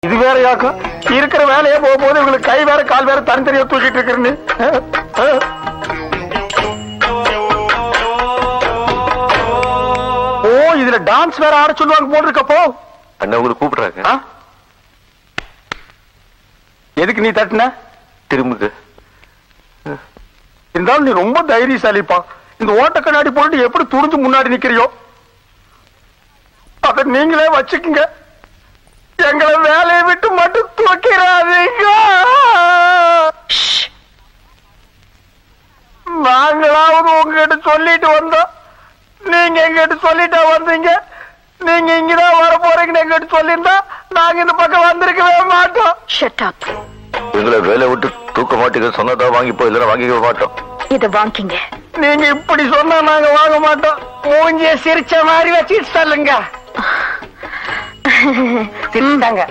இது வேறையாக்கும் இருக்கிற வேலையே போகும்போது இவங்களுக்கு கை வேற கால் வேற தனித்தனியா தூக்கிட்டு இருக்கிறேன்னு ஓ இதுல டான்ஸ் வேற ஆட சொல்லுவாங்க போட்டிருக்கப்போ அண்ணா உங்களை கூப்பிடுறாங்க ஆ? எதுக்கு நீ தட்டின திரும்புங்க இருந்தாலும் நீ ரொம்ப தைரியசாலிப்பா இந்த ஓட்ட கண்ணாடி போட்டு எப்படி துணிஞ்சு முன்னாடி நிக்கிறியோ அத நீங்களே வச்சுக்குங்க எங்களை வேலையை விட்டு மட்டும் தூக்கிறாதீங்க நாங்களாவது உங்ககிட்ட சொல்லிட்டு வந்தோம் நீங்க எங்கிட்ட சொல்லிட்டா வந்தீங்க நீங்க இங்கதான் வர போறீங்கன்னு எங்கிட்ட சொல்லியிருந்தா நாங்க இந்த பக்கம் வந்திருக்கவே மாட்டோம் ஷட் அப் எங்களை வேலை விட்டு தூக்க மாட்டீங்க சொன்னதா வாங்கிப்போ இல்லைன்னா வாங்கிக்க மாட்டோம் இத வாங்கிங்க நீங்க இப்படி சொன்னா நாங்க வாங்க மாட்டோம் மூஞ்சிய சிரிச்ச மாதிரி வச்சுட்டு சொல்லுங்க சிரிச்சாங்க